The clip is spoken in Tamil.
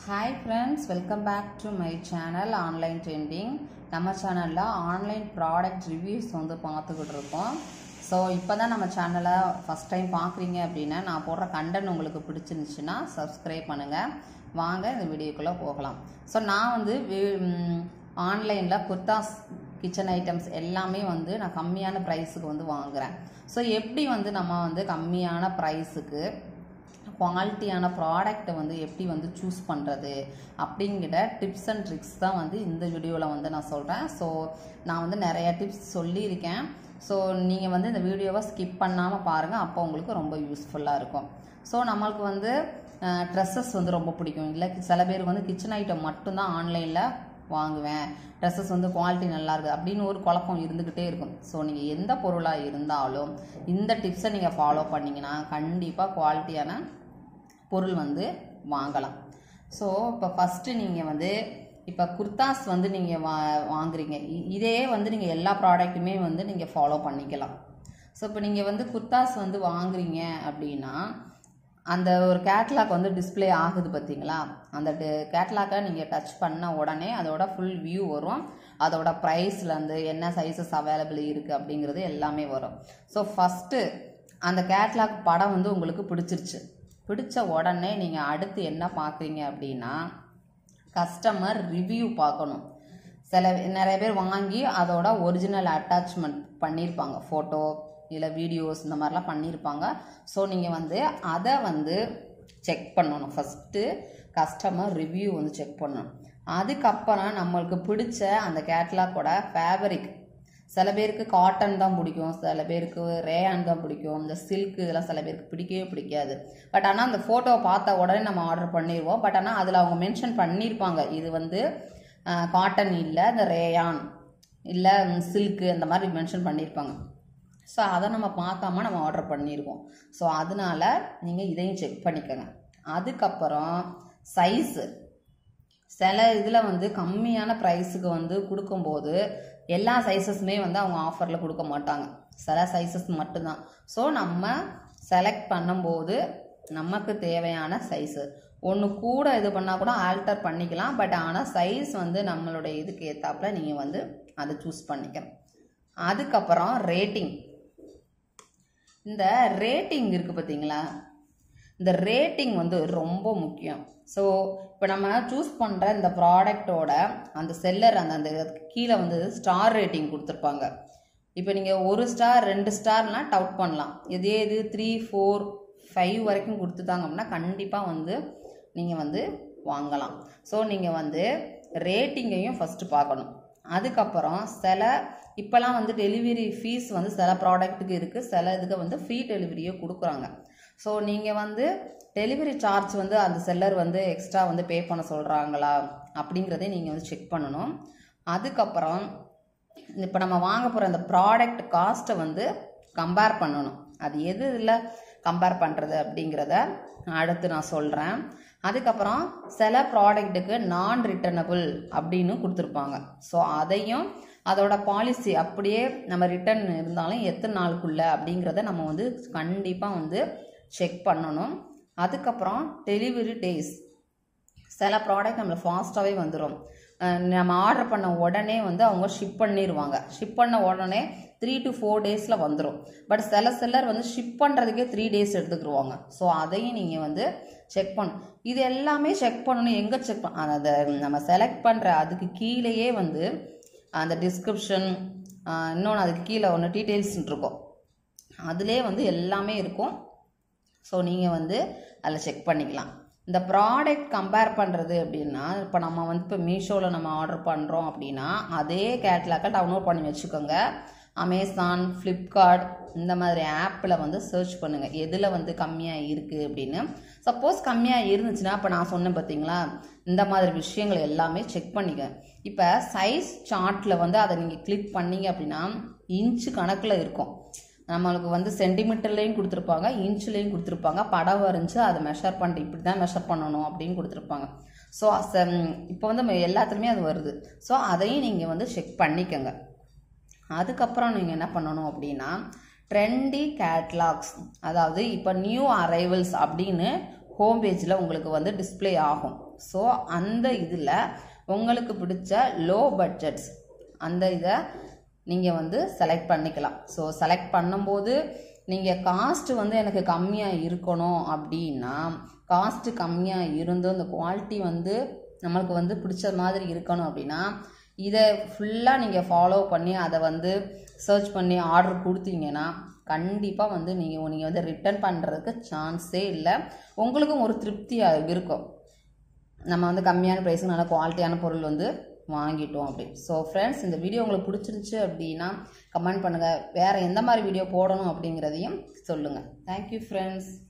hi friends welcome back to my channel online trending நம்ம சேனலில் ஆன்லைன் ப்ராடக்ட் ரிவ்யூஸ் வந்து பார்த்துக்கிட்டு இருக்கோம் ஸோ இப்போ தான் நம்ம சேனலை ஃபஸ்ட் டைம் பார்க்குறீங்க அப்படின்னா நான் போடுற கண்டென்ட் உங்களுக்கு பிடிச்சிருந்துச்சுன்னா சப்ஸ்கிரைப் பண்ணுங்கள் வாங்க இந்த வீடியோக்குள்ளே போகலாம் ஸோ நான் வந்து ஆன்லைனில் குர்தாஸ் கிச்சன் ஐட்டம்ஸ் எல்லாமே வந்து நான் கம்மியான ப்ரைஸுக்கு வந்து வாங்குகிறேன் ஸோ எப்படி வந்து நம்ம வந்து கம்மியான ப்ரைஸுக்கு குவாலிட்டியான ப்ராடக்ட்டை வந்து எப்படி வந்து சூஸ் பண்ணுறது அப்படிங்கிற டிப்ஸ் அண்ட் ட்ரிக்ஸ் தான் வந்து இந்த வீடியோவில் வந்து நான் சொல்கிறேன் ஸோ நான் வந்து நிறைய டிப்ஸ் சொல்லியிருக்கேன் ஸோ நீங்கள் வந்து இந்த வீடியோவை ஸ்கிப் பண்ணாமல் பாருங்கள் அப்போ உங்களுக்கு ரொம்ப யூஸ்ஃபுல்லாக இருக்கும் ஸோ நம்மளுக்கு வந்து ட்ரெஸ்ஸஸ் வந்து ரொம்ப பிடிக்கும் இல்லை சில பேர் வந்து கிச்சன் ஐட்டம் மட்டும்தான் ஆன்லைனில் வாங்குவேன் ட்ரெஸ்ஸஸ் வந்து குவாலிட்டி நல்லா இருக்குது அப்படின்னு ஒரு குழப்பம் இருந்துக்கிட்டே இருக்கும் ஸோ நீங்கள் எந்த பொருளாக இருந்தாலும் இந்த டிப்ஸை நீங்கள் ஃபாலோ பண்ணிங்கன்னா கண்டிப்பாக குவாலிட்டியான பொருள் வந்து வாங்கலாம் ஸோ இப்போ ஃபஸ்ட்டு நீங்கள் வந்து இப்போ குர்தாஸ் வந்து நீங்கள் வா வாங்குறீங்க இ- இதே வந்து நீங்கள் எல்லா ப்ராடக்ட்டுமே வந்து நீங்கள் ஃபாலோ பண்ணிக்கலாம் ஸோ இப்போ நீங்கள் வந்து குர்தாஸ் வந்து வாங்குறீங்க அப்படின்னா அந்த ஒரு கேட்லாக் வந்து டிஸ்ப்ளே ஆகுது பார்த்தீங்களா அந்த கேட்லாக்கை நீங்கள் டச் பண்ண உடனே அதோட ஃபுல் வியூ வரும் அதோட ப்ரைஸ்லேருந்து என்ன சைஸஸ் அவைலபிள் இருக்குது அப்படிங்கிறது எல்லாமே வரும் ஸோ ஃபஸ்ட்டு அந்த கேட்லாக் படம் வந்து உங்களுக்கு பிடிச்சிருச்சு பிடிச்ச உடனே நீங்கள் அடுத்து என்ன பார்க்குறீங்க அப்படின்னா கஸ்டமர் ரிவ்யூ பார்க்கணும் சில நிறைய பேர் வாங்கி அதோட ஒரிஜினல் அட்டாச்மெண்ட் பண்ணியிருப்பாங்க ஃபோட்டோ இல்லை வீடியோஸ் இந்த மாதிரிலாம் பண்ணியிருப்பாங்க ஸோ நீங்கள் வந்து அதை வந்து செக் பண்ணணும் ஃபஸ்ட்டு கஸ்டமர் ரிவ்யூ வந்து செக் பண்ணணும் அதுக்கப்புறம் நம்மளுக்கு பிடிச்ச அந்த கேட்லாக்கோட ஃபேப்ரிக் சில பேருக்கு காட்டன் தான் பிடிக்கும் சில பேருக்கு ரேயான் தான் பிடிக்கும் இந்த சில்க் இதெல்லாம் சில பேருக்கு பிடிக்கவே பிடிக்காது பட் ஆனால் அந்த ஃபோட்டோவை பார்த்த உடனே நம்ம ஆர்டர் பண்ணிடுவோம் பட் ஆனால் அதில் அவங்க மென்ஷன் பண்ணியிருப்பாங்க இது வந்து காட்டன் இல்லை இந்த ரேயான் இல்லை சில்க்கு அந்த மாதிரி மென்ஷன் பண்ணியிருப்பாங்க ஸோ அதை நம்ம பார்க்காம நம்ம ஆர்டர் பண்ணியிருக்கோம் ஸோ அதனால நீங்கள் இதையும் செக் பண்ணிக்கோங்க அதுக்கப்புறம் சைஸு சில இதில் வந்து கம்மியான ப்ரைஸுக்கு வந்து கொடுக்கும்போது எல்லா சைஸஸுமே வந்து அவங்க ஆஃபரில் கொடுக்க மாட்டாங்க சில சைஸஸ் மட்டும்தான் ஸோ நம்ம செலக்ட் பண்ணும்போது நமக்கு தேவையான சைஸு ஒன்று கூட இது பண்ணால் கூட ஆல்டர் பண்ணிக்கலாம் பட் ஆனால் சைஸ் வந்து நம்மளுடைய இதுக்கு ஏற்றாப்புல நீங்கள் வந்து அதை சூஸ் பண்ணிக்கணும் அதுக்கப்புறம் ரேட்டிங் இந்த ரேட்டிங் இருக்குது பார்த்தீங்களா இந்த ரேட்டிங் வந்து ரொம்ப முக்கியம் ஸோ இப்போ நம்ம சூஸ் பண்ணுற இந்த ப்ராடக்டோட அந்த செல்லர் அந்த அந்த கீழே வந்து ஸ்டார் ரேட்டிங் கொடுத்துருப்பாங்க இப்போ நீங்கள் ஒரு ஸ்டார் ரெண்டு ஸ்டார்லாம் டவுட் பண்ணலாம் இதே இது த்ரீ ஃபோர் ஃபைவ் வரைக்கும் கொடுத்துட்டாங்க அப்படின்னா கண்டிப்பாக வந்து நீங்கள் வந்து வாங்கலாம் ஸோ நீங்கள் வந்து ரேட்டிங்கையும் ஃபஸ்ட்டு பார்க்கணும் அதுக்கப்புறம் சில இப்போலாம் வந்து டெலிவரி ஃபீஸ் வந்து சில ப்ராடக்ட்டுக்கு இருக்குது சில இதுக்கு வந்து ஃப்ரீ டெலிவரியே கொடுக்குறாங்க ஸோ நீங்கள் வந்து டெலிவரி சார்ஜ் வந்து அந்த செல்லர் வந்து எக்ஸ்ட்ரா வந்து பே பண்ண சொல்கிறாங்களா அப்படிங்கிறதையும் நீங்கள் வந்து செக் பண்ணணும் அதுக்கப்புறம் இப்போ நம்ம வாங்க போகிற அந்த ப்ராடக்ட் காஸ்ட்டை வந்து கம்பேர் பண்ணணும் அது எது இதில் கம்பேர் பண்ணுறது அப்படிங்கிறத அடுத்து நான் சொல்கிறேன் அதுக்கப்புறம் சில ப்ராடக்ட்டுக்கு நான் ரிட்டர்னபிள் அப்படின்னு கொடுத்துருப்பாங்க ஸோ அதையும் அதோட பாலிசி அப்படியே நம்ம ரிட்டர்ன் இருந்தாலும் எத்தனை நாளுக்குள்ள அப்படிங்கிறத நம்ம வந்து கண்டிப்பாக வந்து செக் பண்ணணும் அதுக்கப்புறம் டெலிவரி டேஸ் சில ப்ராடக்ட் நம்மளை ஃபாஸ்ட்டாகவே வந்துடும் நம்ம ஆர்டர் பண்ண உடனே வந்து அவங்க ஷிப் பண்ணிடுவாங்க ஷிப் பண்ண உடனே த்ரீ டு ஃபோர் டேஸில் வந்துடும் பட் சில செல்லர் வந்து ஷிப் பண்ணுறதுக்கே த்ரீ டேஸ் எடுத்துக்கிடுவாங்க ஸோ அதையும் நீங்கள் வந்து செக் பண்ணணும் இது எல்லாமே செக் பண்ணணும் எங்கே செக் பண்ண அந்த நம்ம செலக்ட் பண்ணுற அதுக்கு கீழேயே வந்து அந்த டிஸ்கிரிப்ஷன் இன்னொன்று அதுக்கு கீழே ஒன்று டீட்டெயில்ஸ் இருக்கும் அதிலே வந்து எல்லாமே இருக்கும் ஸோ நீங்கள் வந்து அதில் செக் பண்ணிக்கலாம் இந்த ப்ராடக்ட் கம்பேர் பண்ணுறது அப்படின்னா இப்போ நம்ம வந்து இப்போ மீஷோவில் நம்ம ஆர்டர் பண்ணுறோம் அப்படின்னா அதே கேட்லாக்கை டவுன்லோட் பண்ணி வச்சுக்கோங்க அமேசான் ஃப்ளிப்கார்ட் இந்த மாதிரி ஆப்பில் வந்து சர்ச் பண்ணுங்கள் எதில் வந்து கம்மியாக இருக்குது அப்படின்னு சப்போஸ் கம்மியாக இருந்துச்சுன்னா இப்போ நான் சொன்னேன் பார்த்தீங்களா இந்த மாதிரி விஷயங்கள் எல்லாமே செக் பண்ணிக்க இப்போ சைஸ் சார்ட்டில் வந்து அதை நீங்கள் கிளிக் பண்ணீங்க அப்படின்னா இன்ச்சு கணக்கில் இருக்கும் நம்மளுக்கு வந்து சென்டிமீட்டர்லேயும் கொடுத்துருப்பாங்க இன்ச்லேயும் கொடுத்துருப்பாங்க படம் வரைஞ்சி அதை மெஷர் பண்ணிட்டு இப்படி தான் மெஷர் பண்ணணும் அப்படின்னு கொடுத்துருப்பாங்க ஸோ இப்போ வந்து நம்ம எல்லாத்துலேயுமே அது வருது ஸோ அதையும் நீங்கள் வந்து செக் பண்ணிக்கோங்க அதுக்கப்புறம் நீங்கள் என்ன பண்ணணும் அப்படின்னா ட்ரெண்டி கேட்லாக்ஸ் அதாவது இப்போ நியூ அரைவல்ஸ் அப்படின்னு ஹோம் பேஜில் உங்களுக்கு வந்து டிஸ்ப்ளே ஆகும் ஸோ அந்த இதில் உங்களுக்கு பிடிச்ச லோ பட்ஜெட்ஸ் அந்த இதை நீங்கள் வந்து செலக்ட் பண்ணிக்கலாம் ஸோ செலக்ட் பண்ணும்போது நீங்கள் காஸ்ட் வந்து எனக்கு கம்மியாக இருக்கணும் அப்படின்னா காஸ்ட்டு கம்மியாக இருந்தும் இந்த குவாலிட்டி வந்து நம்மளுக்கு வந்து பிடிச்ச மாதிரி இருக்கணும் அப்படின்னா இதை ஃபுல்லாக நீங்கள் ஃபாலோ பண்ணி அதை வந்து சர்ச் பண்ணி ஆர்டர் கொடுத்தீங்கன்னா கண்டிப்பாக வந்து நீங்கள் நீங்கள் வந்து ரிட்டர்ன் பண்ணுறதுக்கு சான்ஸே இல்லை உங்களுக்கும் ஒரு திருப்தியாக இருக்கும் நம்ம வந்து கம்மியான ப்ரைஸுக்கு நல்ல குவாலிட்டியான பொருள் வந்து வாங்கிட்டோம் அப்படி ஸோ ஃப்ரெண்ட்ஸ் இந்த வீடியோ உங்களுக்கு பிடிச்சிருந்துச்சு அப்படின்னா கமெண்ட் பண்ணுங்கள் வேறு எந்த மாதிரி வீடியோ போடணும் அப்படிங்கிறதையும் சொல்லுங்கள் தேங்க்யூ ஃப்ரெண்ட்ஸ்